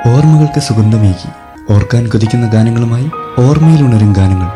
ഓർമ്മകൾക്ക് സുഗന്ധമേകി ഓർക്കാൻ കൊതിക്കുന്ന ഗാനങ്ങളുമായി ഓർമ്മയിലുണരും ഗാനങ്ങൾ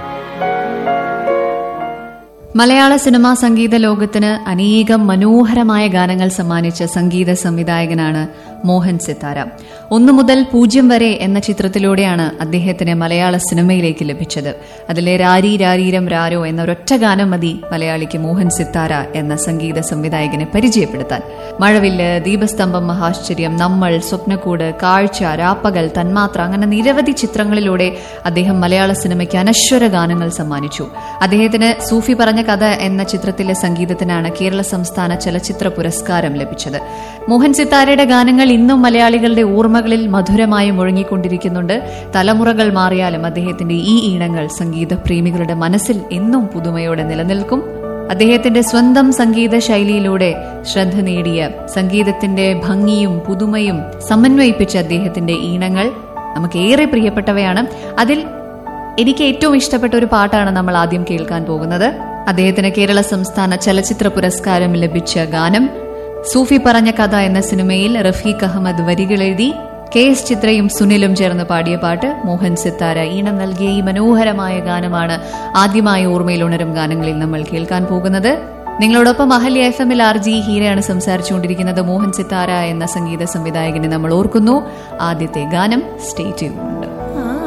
മലയാള സിനിമാ സംഗീത ലോകത്തിന് അനേകം മനോഹരമായ ഗാനങ്ങൾ സമ്മാനിച്ച സംഗീത സംവിധായകനാണ് മോഹൻ സിത്താര ഒന്നു മുതൽ പൂജ്യം വരെ എന്ന ചിത്രത്തിലൂടെയാണ് അദ്ദേഹത്തിന് മലയാള സിനിമയിലേക്ക് ലഭിച്ചത് അതിലെ രാരി രാരീരം രാരോ എന്ന ഒരൊറ്റ ഗാനം മതി മലയാളിക്ക് മോഹൻ സിത്താര എന്ന സംഗീത സംവിധായകനെ പരിചയപ്പെടുത്താൻ മഴവില്ല് ദീപസ്തംഭം മഹാശ്ചര്യം നമ്മൾ സ്വപ്നക്കൂട് കാഴ്ച രാപ്പകൽ തന്മാത്ര അങ്ങനെ നിരവധി ചിത്രങ്ങളിലൂടെ അദ്ദേഹം മലയാള സിനിമയ്ക്ക് അനശ്വര ഗാനങ്ങൾ സമ്മാനിച്ചു അദ്ദേഹത്തിന് സൂഫി പറഞ്ഞ കഥ എന്ന ചിത്രത്തിലെ സംഗീതത്തിനാണ് കേരള സംസ്ഥാന ചലച്ചിത്ര പുരസ്കാരം ലഭിച്ചത് മോഹൻ സിത്താരയുടെ ഗാനങ്ങൾ ഇന്നും മലയാളികളുടെ ഓർമ്മകളിൽ മധുരമായി മുഴങ്ങിക്കൊണ്ടിരിക്കുന്നുണ്ട് തലമുറകൾ മാറിയാലും അദ്ദേഹത്തിന്റെ ഈ ഈണങ്ങൾ സംഗീത പ്രേമികളുടെ മനസ്സിൽ എന്നും പുതുമയോടെ നിലനിൽക്കും അദ്ദേഹത്തിന്റെ സ്വന്തം സംഗീത ശൈലിയിലൂടെ ശ്രദ്ധ നേടിയ സംഗീതത്തിന്റെ ഭംഗിയും പുതുമയും സമന്വയിപ്പിച്ച അദ്ദേഹത്തിന്റെ ഈണങ്ങൾ നമുക്ക് ഏറെ പ്രിയപ്പെട്ടവയാണ് അതിൽ എനിക്ക് ഏറ്റവും ഇഷ്ടപ്പെട്ട ഒരു പാട്ടാണ് നമ്മൾ ആദ്യം കേൾക്കാൻ പോകുന്നത് അദ്ദേഹത്തിന് കേരള സംസ്ഥാന ചലച്ചിത്ര പുരസ്കാരം ലഭിച്ച ഗാനം സൂഫി പറഞ്ഞ കഥ എന്ന സിനിമയിൽ റഫീഖ് അഹമ്മദ് വരികളെഴുതി കെ എസ് ചിത്രയും സുനിലും ചേർന്ന് പാടിയ പാട്ട് മോഹൻ സിത്താര ഈണം നൽകിയ ഈ മനോഹരമായ ഗാനമാണ് ആദ്യമായി ഓർമ്മയിൽ ഉണരും ഗാനങ്ങളിൽ നമ്മൾ കേൾക്കാൻ പോകുന്നത് നിങ്ങളോടൊപ്പം അഹല്യ എഫ് എമ്മിൽ ആർ ജി ഹീരയാണ് സംസാരിച്ചുകൊണ്ടിരിക്കുന്നത് മോഹൻ സിത്താര എന്ന സംഗീത സംവിധായകനെ നമ്മൾ ഓർക്കുന്നു ആദ്യത്തെ ഗാനം സ്റ്റേ ട്യൂൺ